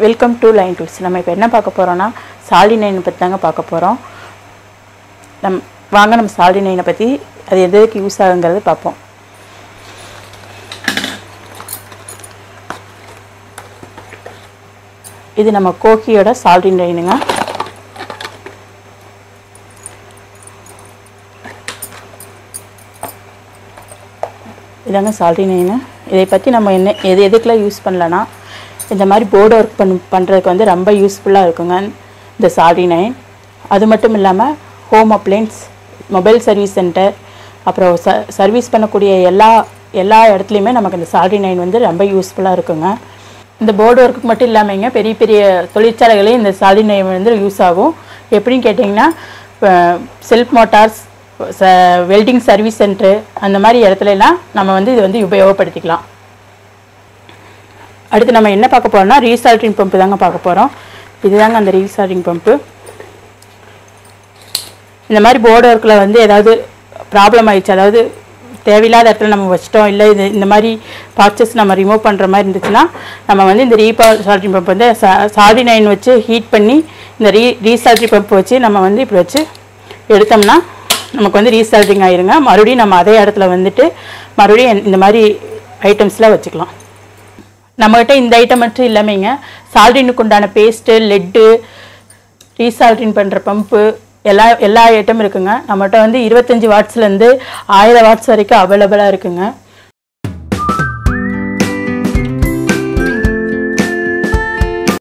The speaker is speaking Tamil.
வெல்கம் டு லைன் டூல்ஸ் நம்ம இப்போ என்ன பார்க்க போகிறோம்னா சால்டி நைனை பற்றி தாங்க பார்க்க போகிறோம் நம் வாங்க நம்ம சால்டி நைனை பற்றி அது எதுக்கு யூஸ் ஆகுங்கிறது பார்ப்போம் இது நம்ம கோக்கியோட சால்டி நைனுங்க இதாங்க சால்டி நைனு இதை பற்றி நம்ம என்ன எது எதுக்கெல்லாம் யூஸ் பண்ணலன்னா இந்த மாதிரி போர்டு ஒர்க் பண் பண்ணுறதுக்கு வந்து ரொம்ப யூஸ்ஃபுல்லாக இருக்குங்க இந்த சால்டி நைன் அது மட்டும் இல்லாமல் home appliance mobile service centre அப்புறம் ச சர்வீஸ் பண்ணக்கூடிய எல்லா எல்லா இடத்துலையுமே நமக்கு இந்த சால்டி நைன் வந்து ரொம்ப யூஸ்ஃபுல்லாக இருக்குங்க இந்த போர்டு ஒர்க்கு மட்டும் இல்லாமங்க பெரிய பெரிய தொழிற்சாலைகளையும் இந்த சால்டி நைன் வந்து யூஸ் ஆகும் எப்படின்னு கேட்டிங்கன்னா செல்ஃப் மோட்டார்ஸ் ச வெல்டிங் சர்வீஸ் சென்ட்ரு அந்த மாதிரி இடத்துல எல்லாம் நம்ம வந்து இது வந்து உபயோகப்படுத்திக்கலாம் அடுத்து நம்ம என்ன பார்க்க போறோம்னா ரீசால்ட்ரிங் பம்பு தாங்க பார்க்க போகிறோம் இதுதாங்க அந்த ரீசால்ட்ரிங் பம்பு இந்த மாதிரி போர்டு ஒர்க்கில் வந்து ஏதாவது ப்ராப்ளம் ஆயிடுச்சு அதாவது தேவையில்லாத இடத்துல நம்ம வச்சிட்டோம் இல்லை இது இந்த மாதிரி பார்ட்சஸ் நம்ம ரிமூவ் பண்ணுற மாதிரி இருந்துச்சுன்னா நம்ம வந்து இந்த ரீபா சால்ட்ரிங் பம்ப் வந்து சால்டி நைன் வச்சு ஹீட் பண்ணி இந்த ரீ ரீசால்ட்ரி பம்ப் வச்சு நம்ம வந்து இப்படி வச்சு எடுத்தோம்னா நமக்கு வந்து ரீசால்ட்ரிங் ஆயிருங்க மறுபடியும் நம்ம அதே இடத்துல வந்துட்டு மறுபடியும் இந்த மாதிரி ஐட்டம்ஸ்லாம் வச்சுக்கலாம் நம்மகிட்ட இந்த ஐட்டம் மட்டும் இல்லாமங்க சால்ட்ரினுக்கு உண்டான பேஸ்ட்டு லெட்டு ரீசால்ட்ரின் பண்ணுற பம்பு எல்லா எல்லா ஐட்டம் இருக்குங்க நம்மகிட்ட வந்து இருபத்தஞ்சி வாட்ஸ்லேருந்து ஆயிரம் வாட்ஸ் வரைக்கும் அவைலபிளாக இருக்குங்க